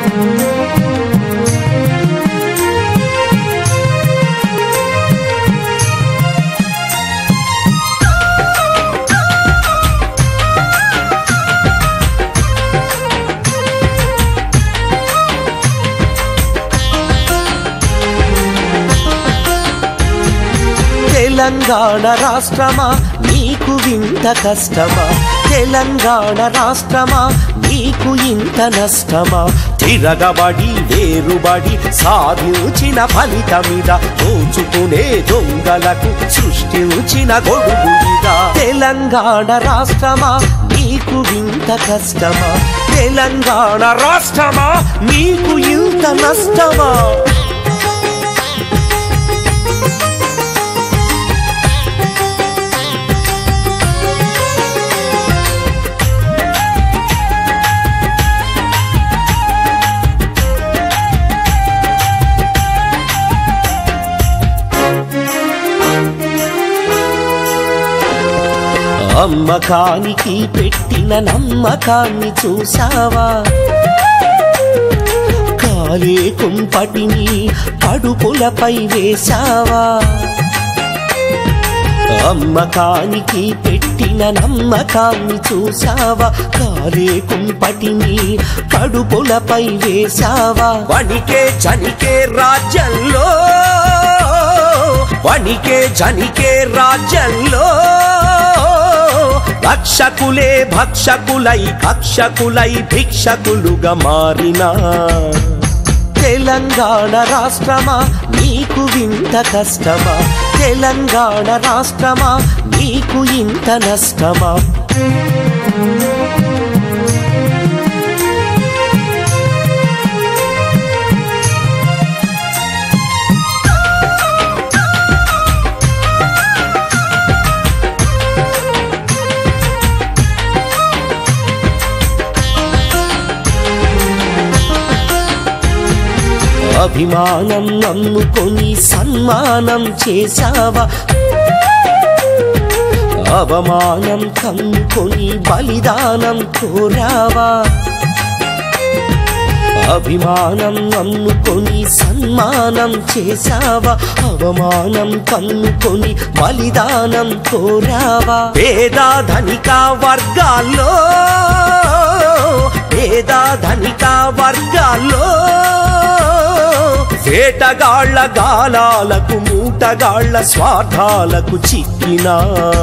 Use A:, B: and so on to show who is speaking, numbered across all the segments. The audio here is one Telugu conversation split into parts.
A: తెలంగాణ రాష్ట్రమా నీకు వింత కష్టమా తెలంగాణ రాష్ట్రమా నీకు ఇంత నష్టమా తిరగబడి వేరుబడి సాధించిన ఫలితమిద దోచుకునే దొంగలకు సృష్టించిన గొడుగు ఇదా తెలంగాణ రాష్ట్రమా నీకు వింత కష్టమా తెలంగాణ రాష్ట్రమా నీకు ఇంత నష్టమా అమ్మకానికి పెట్టిన నమ్మకాన్ని చూసావా కాలే కుంపటిని కడుపులపై వేశావా అమ్మకానికి పెట్టిన నమ్మకాన్ని చూసావా కాలే కుంపటిని కడుపులపై వేశావా వణికే చనికే రాజ్యంలో వణికే జనికే రాజ్యంలో రక్షకులే భక్షకులై కక్షకులై భిక్షకులుగా మారిన తెలంగాణ రాష్ట్రమా నీకు వింత కష్టమా తెలంగాణ రాష్ట్రమా నీకు ఇంత నష్టమా అభిమానం నమ్ముకొని సన్మానం చేశావా అవమానం కమ్ముకొని బలిదానం కోరావా అభిమానం నమ్ముకొని సన్మానం చేశావా అవమానం కన్నుకొని బలిదానం కోరావా పేద ధనిక వర్గాల్లో పేద ధనిక వర్గాల్లో వేటగాళ్ల గాలాలకు మూటగాళ్ల స్వార్థాలకు చిక్కినా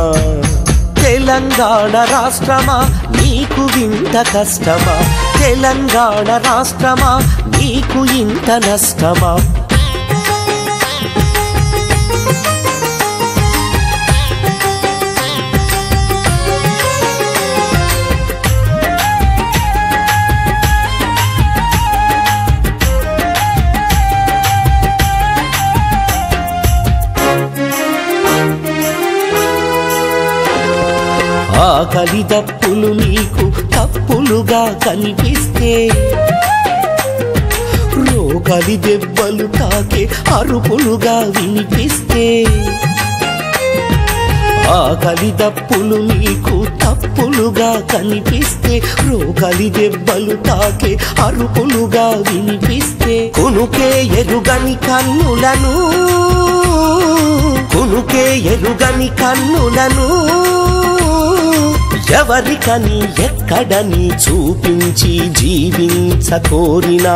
A: తెలంగాణ రాష్ట్రమా నీకు వింత కష్టమా తెలంగాణ రాష్ట్రమా నీకు ఇంత నష్టమా ఆకలి దప్పులు నీకు తప్పులుగా కనిపిస్తే రోకలి దెబ్బలు తాకే అరుపులుగా వినిపిస్తే ఆకలి దప్పులు నీకు తప్పులుగా కనిపిస్తే రోకలి దెబ్బలు తాకే అరుపులుగా వినిపిస్తే కునుకే ఎరుగని కన్నులను కునుకే ఎరుగని కన్నులను ఎవరికని ఎక్కడని చూపించి జీవించకోరినా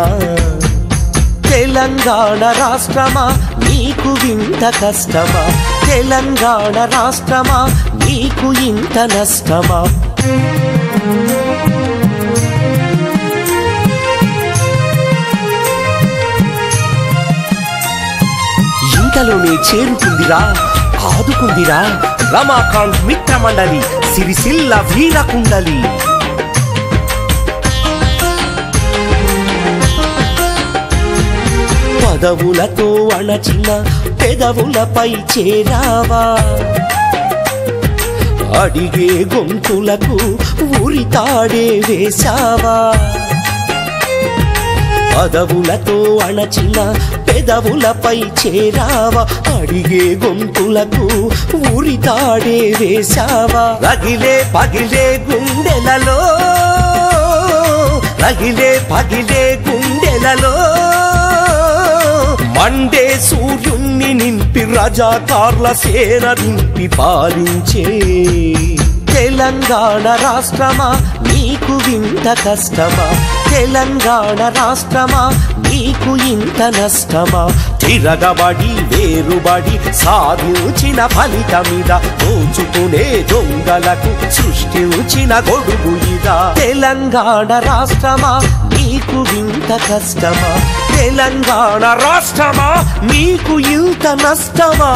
A: తెలంగాణ రాష్ట్రమా నీకు వింత కష్టమా తెలంగాణ రాష్ట్రమా నీకు ఇంత నష్టమా ఇంతలోనే చేరుకుందిరా ఆదుకుందిరా రమాకాంత్ మిత్ర మండలి సిరిసిల్ల వీరకుండలి పదవులతో అణచిన పెదవులపై చేరావా అడిగే గొంతులకు ఉరితాడే వేశావా పదవులతో అణచిన పెదవులపై చేరావా అడిగే గొంతులకు ఉరితాడే వేశావా రగిలే పగిలే గుండెలలో రగిలే పగిలే గుండెలలో మండే సూర్యుణ్ణి నింపి రజాకార్ల సేన నింపి పాలించే తెలంగాణ రాష్ట్రమా నీకు వింత కష్టమా తెలంగాణ రాష్ట్రమా నీకు ఇంత నష్టమా తిరగబడి వేరుబడి సాధించిన ఫలితమిద దోచుకునే దొంగలకు సృష్టించిన గొడుగు ఇదా తెలంగాణ రాష్ట్రమా నీకు ఇంత కష్టమా తెలంగాణ రాష్ట్రమా నీకు ఇంత నష్టమా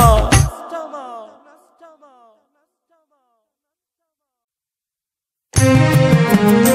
B: Thank you.